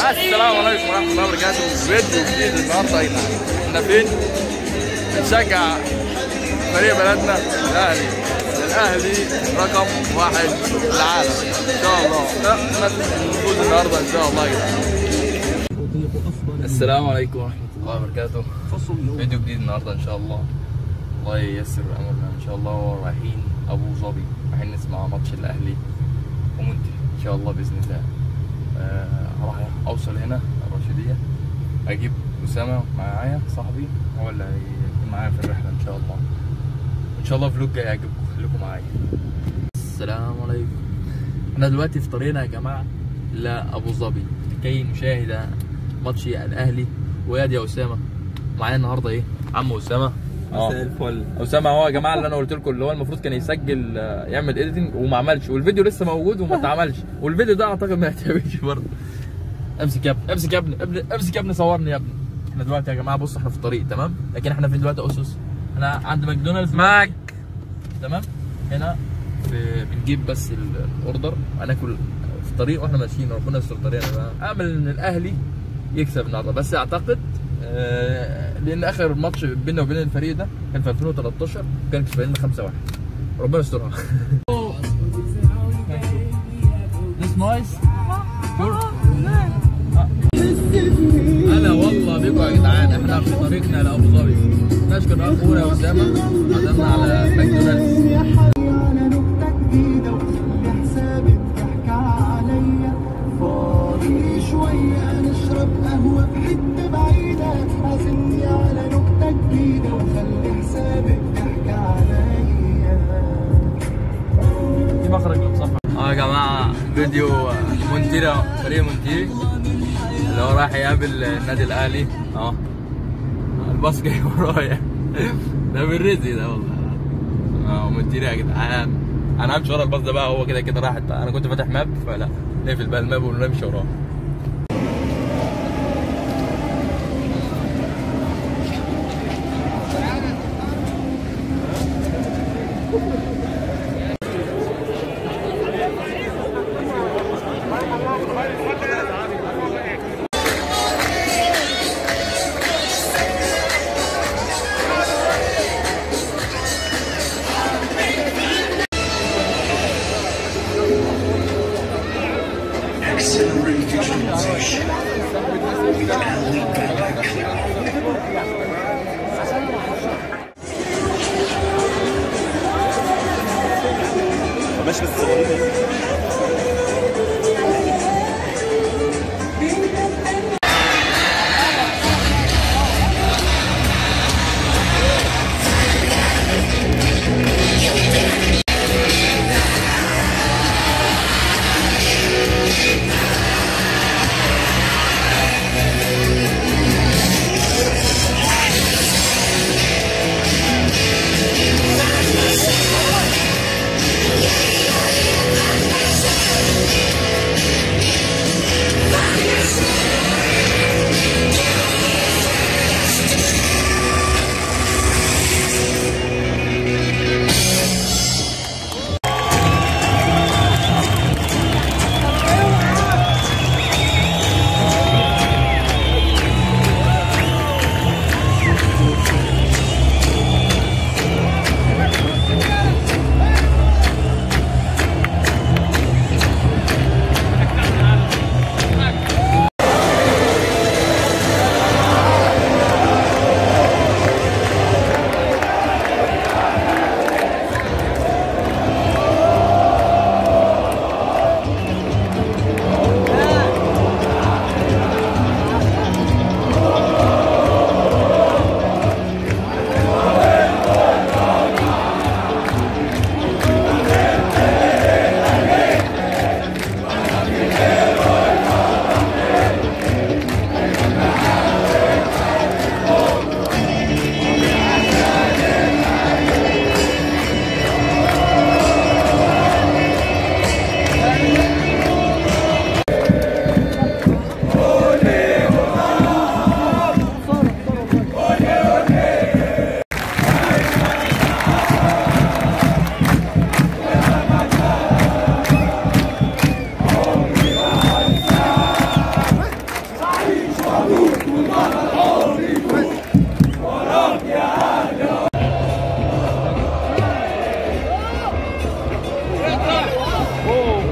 السلام عليكم ورحمه الله وبركاته فيديو جديد النهارده يا جدعان احنا فين؟ بنشجع فريق بلدنا الاهلي الاهلي رقم واحد في العالم ان شاء الله نفوز النهارده ان شاء الله يا جدعان السلام عليكم ورحمه الله وبركاته فيديو جديد النهارده ان شاء الله الله ييسر امرنا ان شاء الله رايحين ابو ظبي رايحين نسمع ماتش الاهلي ومنتهي ان شاء الله باذن الله آه، هروح اوصل هنا الرشيديه اجيب اسامه معايا صاحبي هو اللي هيكون معايا في الرحله ان شاء الله ان شاء الله فلوج جاي يعجبكم خليكم معايا السلام عليكم احنا دلوقتي في طريقنا يا جماعه لابو ظبي لكي نشاهد ماتش الاهلي وياد يا اسامه معايا النهارده ايه عم اسامه مساء الفل اسامه هو يا جماعه اللي انا قلت لكم اللي هو المفروض كان يسجل آه، يعمل اديتنج وما عملش والفيديو لسه موجود وما اتعملش والفيديو ده اعتقد ما يتعملش برضه امسك يا ابني امسك يا ابني ابني امسك يا ابني صورني يا ابني احنا دلوقتي يا جماعه بص احنا في الطريق تمام لكن احنا فين دلوقتي يا اسس احنا عند ماكدونالدز معك تمام هنا في بنجيب بس ال- الاوردر هناكل في الطريق واحنا ماشيين ربنا يستر طريقنا بقى امل ان الاهلي يكسب النهارده بس اعتقد آه، لان اخر ماتش بيننا وبين الفريق ده كان في 2013 كان كسبانين 5 1 ربنا يسترها This nice. هلا والله بيكم يا جدعان احنا في طريقنا لابو ظبي نشكر اخونا اسامه عزمنا على ماكدونالدز على نكتة جديدة وخلي حسابي بتحكي عليا فاضي شوية نشرب قهوة في حتة بعيدة عزمني على نكتة جديدة وخلي حسابي بتحكي عليا في مخرج لو صح اه يا جماعه فيديو مونتيرا فريق مونتيري اللي هو رايح يقابل النادي الاهلي اه الباص جاي ورايا ده بالرزق ده والله اه مونتيري يا جدعان انا همشي ورا الباص ده بقى هو كده كده راح انا كنت فاتح ماب فلا نقفل بقى الماب ونمشي وراه Accelerate your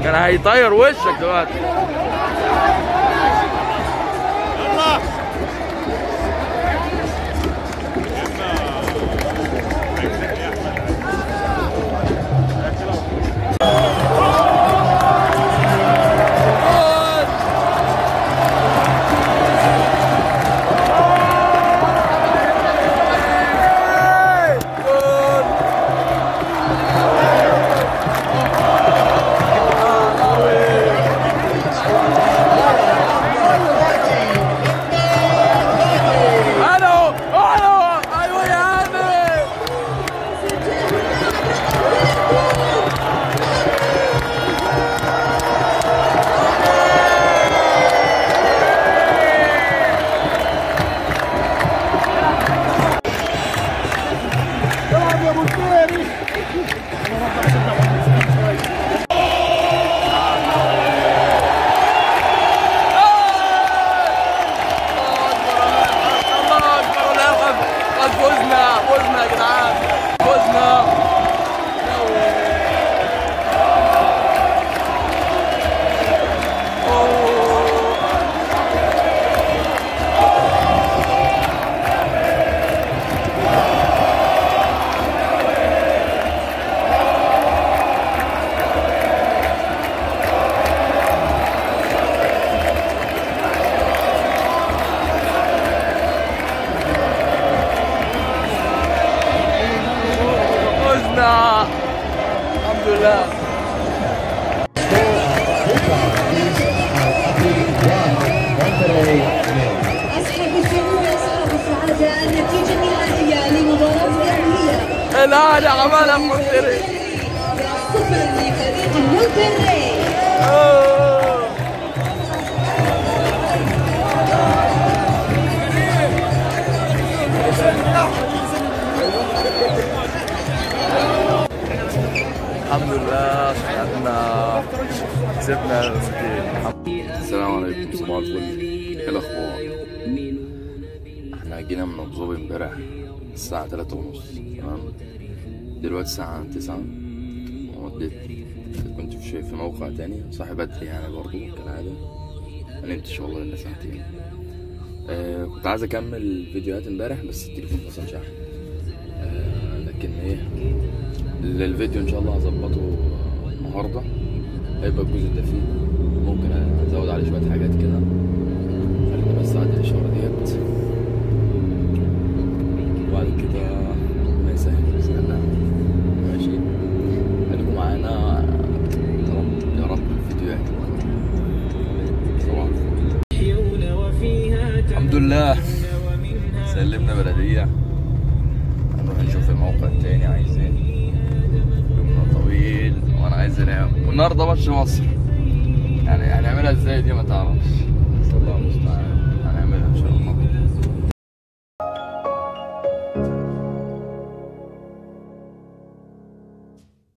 كان هيطير وشك دلوقتي الو الو ايوه يا عمي الله اكبر ولا قد قد فزنا فزنا يا جدعان فزنا أوه. فزنا الحمد لله أصحاب الشعور أصحاب السعادة النتيجة النهائية لمباراة الأهلية الاهلي عملها مفتري صفر لفريق مونتري أوه. الحمد لله صحتنا كسبنا السلام عليكم صباح الفل ايه الاخبار احنا جينا من ابو ظبي امبارح الساعة تلاتة ونص تمام دلوقتي الساعة تسعة ومديت كنت في في موقع تاني صاحي بدري يعني برضو كالعادة ما نمتش والله الا ساعتين آه كنت عايز اكمل فيديوهات امبارح بس التليفون فصل شحن آه لكن ايه ال- الفيديو ان شاء الله هظبطه النهارده هيبقى الجزء ده فيه ممكن ازود عليه شويه حاجات كده خلينا بس اعدل الاشاره ديت وبعد كده ما يسهل باذن الله ماشي خليكم معانا يا رب يا رب الفيديو يعجبكم صباح الفل. الحمد لله سلمنا بلديه هنروح نشوف الموقع التاني عايزين يومنا طويل وانا عايز انام والنهارده ماتش مصر يعني هنعملها ازاي دي ما تعرفش بس الله المستعان هنعملها ان شاء الله